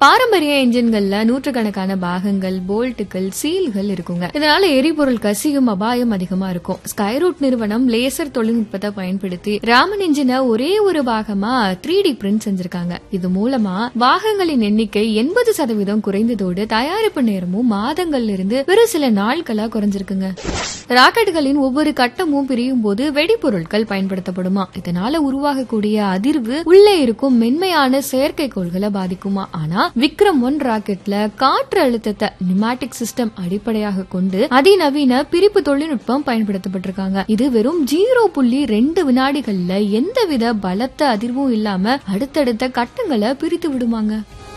பாரம்பரிய என்ஜின்கள்ல நூற்றுக்கணக்கான பாகங்கள் போல்ட்டுகள் சீல்கள் இருக்குங்க இதனால எரிபொருள் கசியும் அபாயம் அதிகமா இருக்கும் ஸ்கைரூட் நிறுவனம் லேசர் தொழில்நுட்பத்தை பயன்படுத்தி ராமன் என்ஜினை ஒரே ஒரு பாகமா த்ரீ டி பிரிண்ட் செஞ்சிருக்காங்க இது மூலமா பாகங்களின் எண்ணிக்கை எண்பது சதவீதம் குறைந்ததோடு தயாரிப்பு நேரமும் மாதங்கள்ல இருந்து வெறும் சில நாட்களா குறைஞ்சிருக்குங்க ராக்கெட்டுகளின் ஒவ்வொரு கட்டமும் பிரியும் போது வெடிபொருட்கள் பயன்படுத்தப்படுமா இதனால உருவாகக்கூடிய அதிர்வு உள்ளே இருக்கும் மென்மையான செயற்கைக்கோள்களை பாதிக்குமா ஆனா விக்ரம் ஒன் ராக்கெட்ல காற்று அழுத்தத்தை நிமாட்டிக் சிஸ்டம் அடிப்படையாக கொண்டு அதிநவீன பிரிப்பு தொழில்நுட்பம் பயன்படுத்தப்பட்டிருக்காங்க இது வெறும் ஜீரோ புள்ளி ரெண்டு வினாடிகள்ல எந்தவித பலத்த அதிர்வும் இல்லாம அடுத்தடுத்த கட்டங்களை பிரித்து விடுமாங்க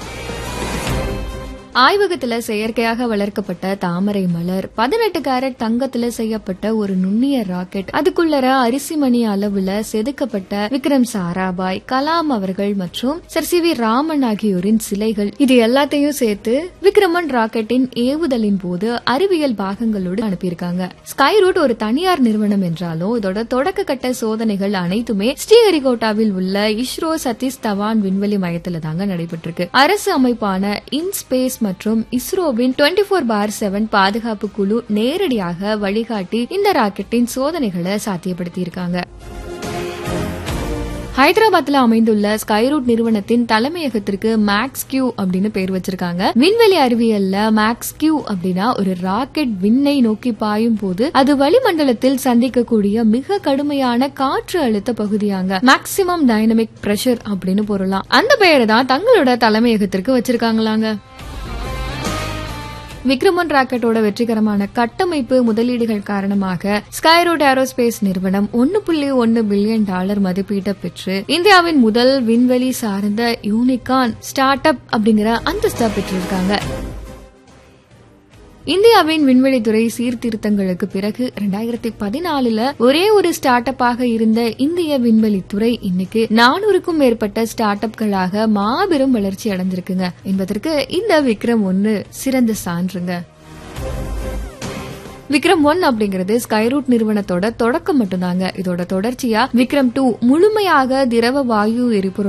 ஆய்வகத்துல செயற்கையாக வளர்க்கப்பட்ட தாமரை மலர் பதினெட்டு கேரட் தங்கத்துல செய்யப்பட்ட ஒரு நுண்ணிய ராக்கெட் அதுக்குள்ளர அரிசி மணி அளவுல செதுக்கப்பட்ட விக்ரம் சாராபாய் கலாம் அவர்கள் மற்றும் சர் சி வி ராமன் ஆகியோரின் சிலைகள் இது எல்லாத்தையும் சேர்த்து விக்ரமன் ராக்கெட்டின் ஏவுதலின் போது அறிவியல் பாகங்களோடு அனுப்பியிருக்காங்க ஸ்கைரூட் ஒரு தனியார் நிறுவனம் என்றாலும் இதோட தொடக்க கட்ட சோதனைகள் அனைத்துமே ஸ்ரீஹரிகோட்டாவில் உள்ள இஸ்ரோ சதீஷ் தவான் விண்வெளி மையத்துல தாங்க நடைபெற்றிருக்கு அரசு அமைப்பான இன்ஸ்பேஸ் மற்றும் இஸ்ரோவின் டுவெண்ட்டி ஃபோர் பார் செவன் பாதுகாப்பு குழு நேரடியாக வழிகாட்டி இந்த ராக்கெட்டின் சோதனைகளை சாத்தியப்படுத்தியிருக்காங்க ஹைதராபாத்ல அமைந்துள்ள ஸ்கைரூட் நிறுவனத்தின் தலைமையகத்திற்கு மேக்ஸ் கியூ அப்படின்னு பேர் வச்சிருக்காங்க விண்வெளி அறிவியல்ல மேக்ஸ் கியூ அப்படின்னா ஒரு ராக்கெட் விண்ணை நோக்கி பாயும் போது அது வளிமண்டலத்தில் சந்திக்கக்கூடிய மிக கடுமையான காற்று அழுத்த பகுதியாங்க மேக்சிமம் டைனமிக் பிரஷர் அப்படின்னு பொருளாம் அந்த பெயரை தான் தங்களோட தலைமையகத்திற்கு வச்சிருக்காங்களாங்க விக்ரமன் ராக்கெட்டோட வெற்றிகரமான கட்டமைப்பு முதலீடுகள் காரணமாக ஸ்கைரோட் ஏரோஸ்பேஸ் நிறுவனம் ஒன்னு புள்ளி ஒன்னு பில்லியன் டாலர் மதிப்பீட்டை பெற்று இந்தியாவின் முதல் விண்வெளி சார்ந்த யூனிகான் ஸ்டார்ட் அப் அப்படிங்கிற அந்தஸ்தா பெற்றிருக்காங்க இந்தியாவின் விண்வெளித்துறை சீர்திருத்தங்களுக்கு பிறகு ரெண்டாயிரத்தி பதினாலுல ஒரே ஒரு ஸ்டார்ட் அப்பாக இருந்த இந்திய விண்வெளித்துறை இன்னைக்கு நானூறுக்கும் மேற்பட்ட ஸ்டார்ட் அப்களாக மாபெரும் வளர்ச்சி அடைஞ்சிருக்குங்க என்பதற்கு இந்த விக்ரம் ஒன்னு சிறந்த சான்றுங்க விக்ரம் ஒன் அப்படிங்கிறது ஸ்கைரூட் நிறுவனத்தோட தொடக்கம் மட்டும்தாங்க இதோட தொடர்ச்சியா விக்ரம் டூ முழுமையாக திரவ வாயு எரிபொருள்